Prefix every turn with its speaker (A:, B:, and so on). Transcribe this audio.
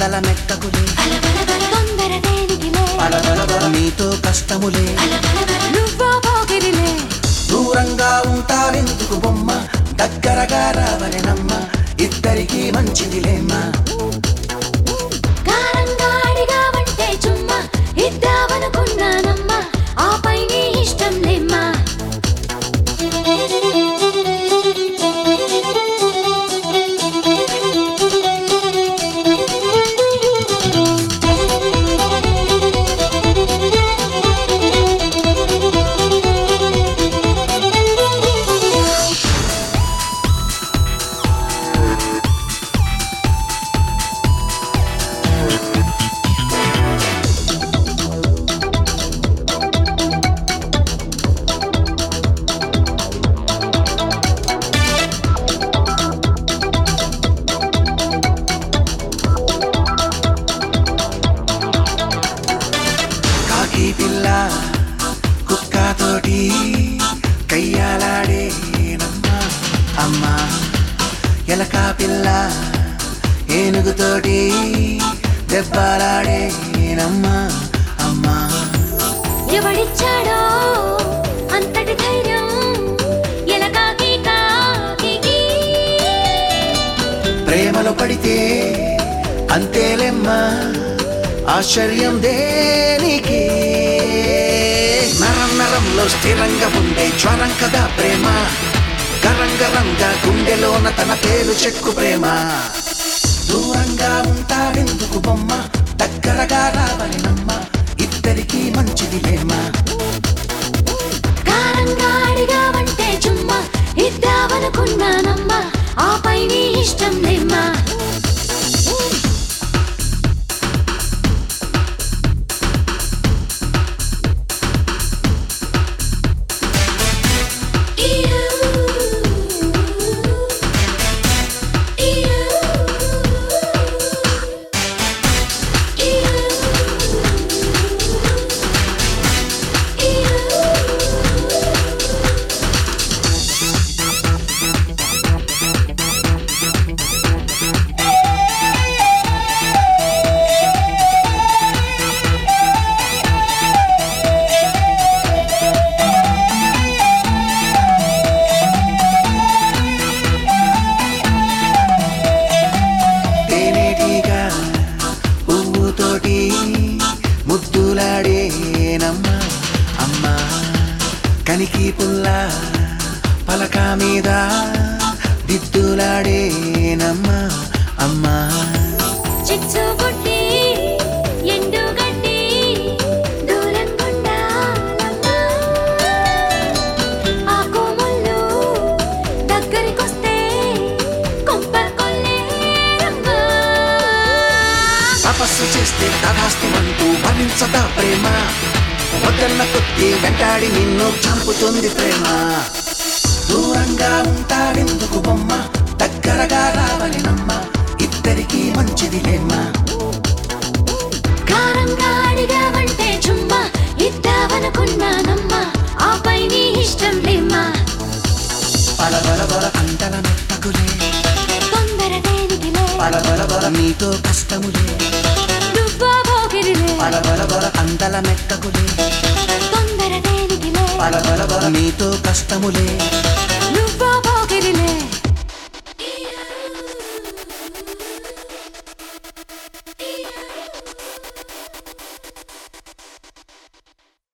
A: అందల మెక్కకులే
B: అలబలబల తొందర దేనికిలే
A: పలబలబల నీతో కష్టములే
B: అలబలబల నువ్వో పోకిరిలే
A: దూరంగా ఉంటావెందుకు బొమ్మ దగ్గరగా రావలెనమ్మ ఇద్దరికి మంచిదిలేమ్మా
B: కారంగా అడిగావంటే చుమ్మా ఇద్దామనుకున్నానమ్మా ఆపై నీ ఇష్టం లేమ్మా
A: కాకి పిల్ల కుక్కతోటి కయ్యాలాడేనమ్మా అమ్మా ఎలక పిల్ల ఏనుగుతోటి దెబ్బలాడేనమ్మా అమ్మా
B: ఎవడిచ్చాడో అంతటి ధైర్యం ఎలకాకి కాకి
A: ప్రేమలో పడితే అంతేలెమ్మా ఆశ్చర్యం దేనికి నరం నరంలో స్థిరంగా ఉండే జ్వరం కదా ప్రేమ గరంగరంగా గుండెలోన తన పేరు చెక్కు ప్రేమ దూరంగా ఉంటావెందుకు బొమ్మ దగ్గరగా రావలెనమ్మ ఇద్దరికి మంచిదిలేమా
B: కారంగా అడిగావంటే చుమ్మా ఇద్దామనుకున్నానమ్మా ఆపై నీ ఇష్టం లేమ్మా
A: తేనేటిగా పువ్వుతోటి ముద్దులాడేనమ్మా అమ్మా కనికి పుల్ల పలక మీద దిద్దులాడేనమ్మా అమ్మా
B: చిచ్చు బుట్టి ఎండు గడ్డి దూరం కొండాలమ్మా ఆకు ముళ్ళు దగ్గరికొస్తే కొంప కొల్లేరమ్మా
A: తపస్సు చేస్తే తదాస్తిమంటూ భరించదా ప్రేమ వద్దన్న కొద్ది వెంటాడి నిన్ను చంపుతుంది ప్రేమ దూరంగా ఉంటావెందుకు బొమ్మ దగ్గరగా రావలెనమ్మ ఇద్దరికి మంచిదిలేమ్మా
B: కారంగా అడిగావంటే చుమ్మా ఇద్దామనుకున్నానమ్మా ఆపై నీ ఇష్టం లేమ్మా
A: పలబల బల అంటల మెత్తకులే
B: తొందర దేనికిలే
A: పలబల బల నీతో కష్టములే
B: నువ్వో పోకిరిలే
A: పలబల బల అందల మెక్కకులే
B: తొందర దేనికిలే
A: పలబల బల నీతో కష్టములే